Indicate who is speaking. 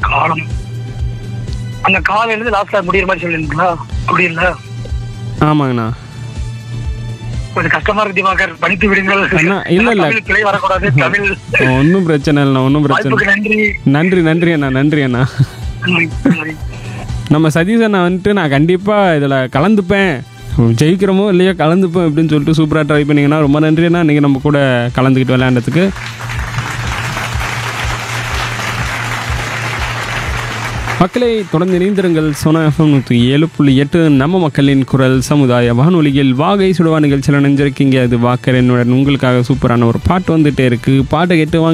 Speaker 1: காலம் அந்த காலம் இருந்து லாஸ்ட்ல முடியிற மாதிரி சொல்லிருந்தீங்களா அப்படி இல்ல
Speaker 2: ஆமாங்கண்ணா
Speaker 1: கொஞ்சம் கஷ்டமா இருக்கு திவாகர் படித்து விடுங்கள்
Speaker 2: அண்ணா, இல்ல, இல்ல.
Speaker 1: தமிழ் கிளை வரக்கூடாது தமிழ்
Speaker 2: ஒன்றும் பிரச்சனை இல்லைண்ணா ஒன்றும் பிரச்சனை
Speaker 1: வாய்ப்புக்கு நன்றி
Speaker 2: நன்றி நன்றி அண்ணா நன்றி அண்ணா
Speaker 1: நன்றி, நன்றி.
Speaker 2: நம்ம சதீஷ் அண்ணா வந்துட்டு நான் கண்டிப்பாக இதில் கலந்துப்பேன் ஜெயிக்கிறோமோ இல்லையோ கலந்துப்பேன் அப்படின்னு சொல்லிட்டு சூப்பராக ட்ரை பண்ணீங்கன்னா ரொம்ப நன்றி அண்ணா நீங்கள் நம்ம கூட கலந்துக்கிட்டு விளையாண்டதுக்கு மக்களை தொடர்ந்து இணைந்திருங்கள் சோனா எஃப்எம் நூற்றி ஏழு புள்ளி எட்டு நம்ம மக்களின் குரல் சமுதாய வானொலியில் வாகை சுடுவா நிகழ்ச்சியில் நினைஞ்சிருக்கீங்க அது வாக்கர் என்னுடன் உங்களுக்காக சூப்பரான ஒரு பாட்டு வந்துட்டே இருக்கு பாட்டை கேட்டு வாங்க